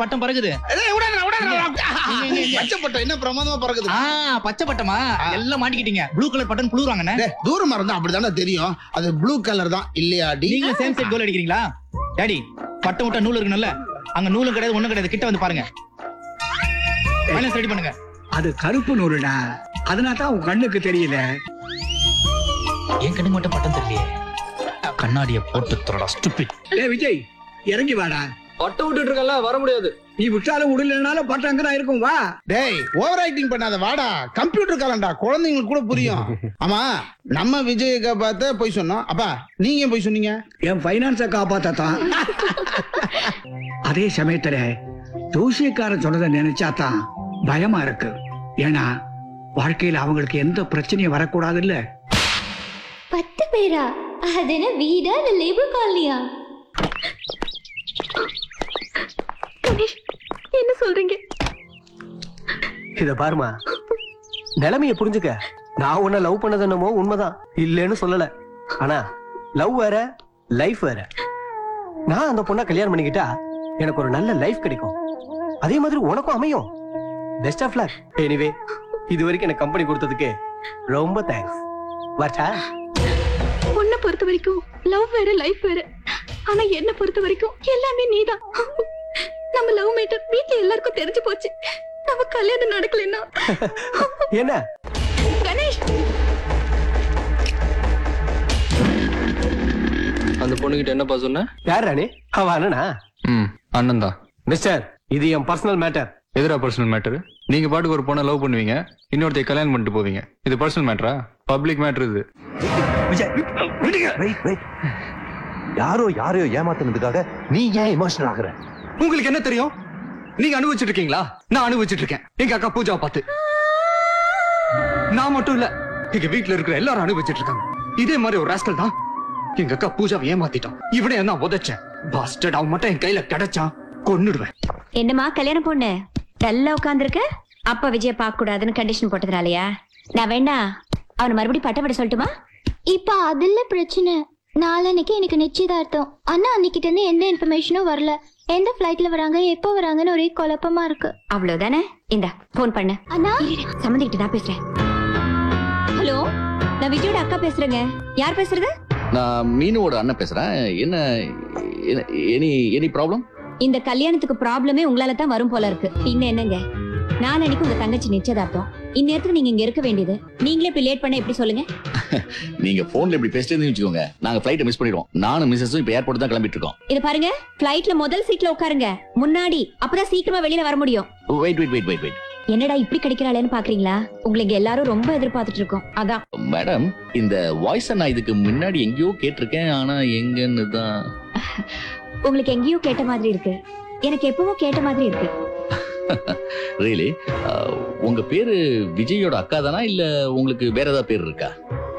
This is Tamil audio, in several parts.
பட்டம் பறக்குது ஏய், விடாதடா, விடாதடா. இங்க, இங்க, இங்க. பச்சை பட்டம் என்ன பிரமாதமா பறக்குது ஆ பச்சை பட்டமா எல்லாம் மாட்டிக்கிட்டீங்க ப்ளூ கலர் பட்டன் புழுறாங்கண்ணே டேய், தூரமா இருந்தா அப்படிதானே தெரியும் அது ப்ளூ கலர் தான் இல்லையாடி நீங்களும் சேம் சைட் கோல் அடிக்கிறீங்களா டாடி பட்டம் விட்டா நூல் இருக்கணும்ல அங்க நூலும் கிடையாது ஒண்ணும் கிடையாது கிட்ட வந்து பாருங்க ஃபைனல் ரெடி பண்ணுங்க அது கருப்பு நூறுடா அதனால தான் உன் கண்ணுக்கு தெரியல என் கண்ணு மட்டும் பட்டம் தெரியலையே கண்ணாடிய போட்டு தரடா ஸ்டூபிட் ஏ விஜய் இறங்கி வாடா பட்டம் விட்டுட்டு இருக்கல வர முடியாது நீ விட்டாலும் விடலனாலும் பட்டம் அங்க தான் இருக்கும் வா டேய் ஓவர் ஆக்டிங் பண்ணாத வாடா கம்ப்யூட்டர் காலண்டா குழந்தைங்களுக்கு கூட புரியும் ஆமா நம்ம விஜயக்கா பார்த்த போய் சொன்னோம் அப்பா நீங்க ஏன் போய் சொன்னீங்க என் பைனான்ஸ காப்பாத்தான் அதே சமயத்துல ஜோசியக்காரன் சொன்னதை நினைச்சாதான் பயமா இருக்கு ஏன்னா வாழ்க்கையில அவங்களுக்கு எந்த பிரச்சனையும் வரக்கூடாது இல்ல பத்து பேரா அது என்ன வீடா இல்ல லேபர் காலனியா கணேஷ் என்ன சொல்றீங்க இத பாருமா நிலைமைய புரிஞ்சுக்க நான் உன்னை லவ் பண்ணது என்னமோ உண்மைதான் இல்லைன்னு சொல்லல ஆனா லவ் வேற லைஃப் வேற நான் அந்த பொண்ணை கல்யாணம் பண்ணிக்கிட்டா எனக்கு ஒரு நல்ல லைஃப் கிடைக்கும் அதே மாதிரி உனக்கும் அமையும் பெஸ்ட் ஆஃப் லக் எனிவே இது வரைக்கும் எனக்கு கம்பெனி கொடுத்ததுக்கு ரொம்ப தேங்க்ஸ் வரட்டா உன்னை பொறுத்த வரைக்கும் லவ் வேற லைஃப் வேற ஆனா என்ன பொறுத்த வரைக்கும் எல்லாமே நீதான் நம்ம லவ் மேட்டர் வீட்ல எல்லாருக்கும் தெரிஞ்சு போச்சு நம்ம கல்யாணம் நடக்கலைன்னா என்ன கணேஷ் அந்த பொண்ணுகிட்ட என்னப்பா சொன்ன யார் ராணி அவ அண்ணனா ம் அண்ணன் தான் மிஸ்டர் இது என் பர்சனல் மேட்டர் எதிரா பர்சனல் மேட்டர் நீங்க பாட்டுக்கு ஒரு பொண்ணை லவ் பண்ணுவீங்க இன்னொருத்தைய கல்யாணம் பண்ணிட்டு போவீங்க இது பர்சனல் மேட்டரா பப்ளிக் மேட்டர் இது யாரோ யாரையோ ஏமாத்துனதுக்காக நீ ஏன் எமோஷனல் ஆகுற உங்களுக்கு என்ன தெரியும் நீங்க அனுபவிச்சுட்டு இருக்கீங்களா நான் அனுபவிச்சுட்டு இருக்கேன் எங்க அக்கா பூஜாவை பார்த்து நான் மட்டும் இல்ல எங்க வீட்ல இருக்கிற எல்லாரும் அனுபவிச்சுட்டு இருக்காங்க இதே மாதிரி ஒரு ராஸ்கல் தான் எங்க அக்கா பூஜாவை ஏமாத்திட்டான் இவனே நான் உதைச்சேன் பாஸ்டட் அவன் மட்டும் என் கையில கிடைச்சான் கொன்னுடுவேன் என்னம்மா கல்யாணம் பொண்ணு டல்லா உட்காந்துருக்க அப்பா விஜய பார்க்க கூடாதுன்னு கண்டிஷன் போட்டதுனாலயா நான் வேணா அவனை மறுபடியும் பட்டம் விட சொல்லட்டுமா இப்ப அதுல பிரச்சனை நாளன்னைக்கு எனக்கு நிச்சயதார்த்தம் ஆனா அன்னைக்கிட்ட இருந்து எந்த இன்ஃபர்மேஷனும் வரல எந்த ஃபிளைட்ல வராங்க எப்போ வராங்கன்னு ஒரே குழப்பமா இருக்கு அவ்வளவுதானே இந்தா போன் பண்ணு அண்ணா சம்மந்திக்கிட்டு நான் பேசுறேன் ஹலோ நான் விஜயோட அக்கா பேசுறேங்க யார் பேசுறது நான் மீனுவோட அண்ணன் பேசுறேன் என்ன எனி எனி ப்ராப்ளம் இந்த கல்யாணத்துக்கு ப்ராப்ளமே உங்களால தான் வரும் போல இருக்கு பின்ன என்னங்க நாளன்னைக்கு உங்க தங்கச்சி நிச்சயதார்த்தம் இந்நேரத்துக்கு நீங்க இங்க இருக்க வேண்டியது நீங்களே இப்படி லேட் பண்ண எப்படி சொல்லுங்க நீங்க போன்ல இப்படி பேசிட்டே வச்சுக்கோங்க நாங்க ஃபிளைட்டை மிஸ் பண்ணிடுவோம் நானும் மிஸ்ஸஸும் இப்ப ஏர்போர்ட் தான் கிளம்பிட்டு இருக்கோம் இது பாருங்க ஃபிளைட்ல முதல் சீட்ல உட்காருங்க முன்னாடி அப்பதான் சீக்கிரமா வெளியில வர முடியும் wait wait wait wait wait என்னடா இப்படி கிடைக்கிறாளேன்னு பாக்குறீங்களா உங்களை இங்க எல்லாரும் ரொம்ப எதிர்பார்த்துட்டு இருக்கோம் அதான் மேடம் இந்த வாய்ஸ் நான் இதுக்கு முன்னாடி எங்கேயோ கேட்டிருக்கேன் ஆனா எங்கன்னு தான் உங்களுக்கு எங்கேயோ கேட்ட மாதிரி இருக்கு எனக்கு எப்பவோ கேட்ட மாதிரி இருக்கு ரியலி உங்க பேரு விஜயோட அக்கா தானா இல்ல உங்களுக்கு வேற ஏதாவது பேர் இருக்கா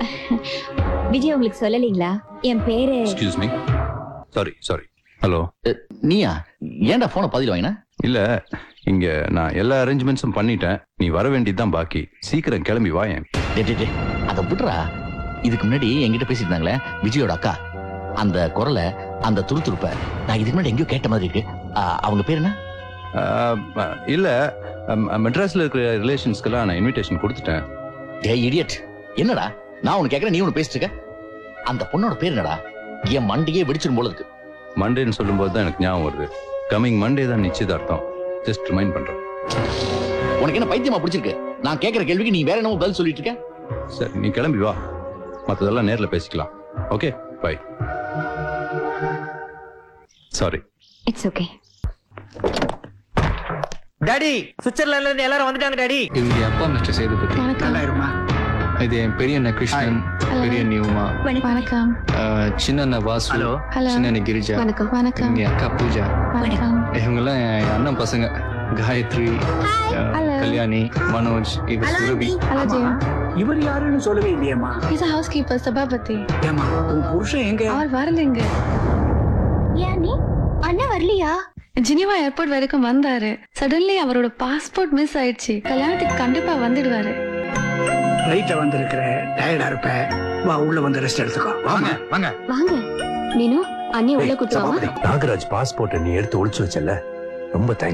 விஜய் உங்களுக்கு சொல்லலீங்களா என் பேரு excuse me sorry sorry hello நீயா ஏன்டா போனை பதில் வாங்கின இல்ல இங்க நான் எல்லா அரேஞ்ச்மெண்ட்ஸும் பண்ணிட்டேன் நீ வர வேண்டியதுதான் பாக்கி சீக்கிரம் கிளம்பி வாயேன் டே, டே, டே, அத விட்டுறா இதுக்கு முன்னாடி என்கிட்ட பேசிட்டு இருந்தாங்களே விஜயோட அக்கா அந்த குரலை அந்த துருதுருப்ப நான் இதுக்கு முன்னாடி எங்கேயோ கேட்ட மாதிரி இருக்கு ஆ, அவங்க பேர் என்ன ஆஹ், அஹ், இல்ல அம், மெட்ராஸ்ல இருக்கிற ரிலேஷன்ஸ்க்கெல்லாம் நான் இன்விடேஷன் கொடுத்துட்டேன் டே இடியட் என்னடா நான் உனக்கு கேக்குறேன் நீ ஒன்னு பேசிட்டு இருக்க அந்த பொண்ணோட பேர் என்னடா என் மண்டையே வெடிச்சிரும் போல இருக்கு மண்டேன்னு சொல்லும்போது தான் எனக்கு ஞாபகம் வருது கம்மிங் மண்டே தான் நிச்சயதார்த்தம் ஜஸ்ட் ரிமைண்ட் பண்றேன் உனக்கு என்ன பைத்தியமா பிடிச்சிருக்கு நான் கேக்குற கேள்விக்கு நீ வேற என்னமோ பதில் சொல்லிட்டு இருக்க சரி நீ கிளம்பி வா மற்றதெல்லாம் நேர்ல பேசிக்கலாம் okay bye sorry it's okay daddy சுவிட்சர்லாந்துல இருந்து எல்லாரும் வந்துட்டாங்க டாடி இவங்க என் அப்பா மிஸ்டர் சேதுபதி நல்லா இருமா இது என் பெரிய அண்ணன் கிருஷ்ணன் பெரிய அண்ணி உமா வணக்கம் அஹ், சின்ன அண்ணன் வாசு ஹலோ ஹலோ சின்ன அண்ணி கிரிஜா வணக்கம் வணக்கம் இவங்க அக்கா பூஜா வணக்கம் இவங்கெல்லாம் என் அண்ணன் பசங்க காயத்ரி அஹ், Hello. கல்யாணி மனோஜ் இவ சுரபி ஹலோ ஜெயா இவர் யாருன்னு சொல்லவே இல்லையேம்மா இஸ் ஹவுஸ் கீப்பர் சபாபதி ஏமா உன் புருஷன் எங்க அவர் வரலைங்க ஏன் நீ அண்ணா வரலையா ஜெனீவா ஏர்போர்ட் வரைக்கும் வந்தாரு சடன்லி அவரோட பாஸ்போர்ட் மிஸ் ஆயிடுச்சு கல்யாணத்துக்கு கண்டிப்பா வந்துடுவாரு ரைட்ல வந்திருக்கிற டயர்டா இருப்ப வா உள்ள வந்து ரெஸ்ட் எடுத்துக்கோ வாங்க வாங்க வாங்க நீனு அண்ணி உள்ள குத்துவாமா நாகராஜ் பாஸ்போர்ட் நீ எடுத்து ஒளிச்சு வச்சல ரொம்ப தேங்க்ஸ்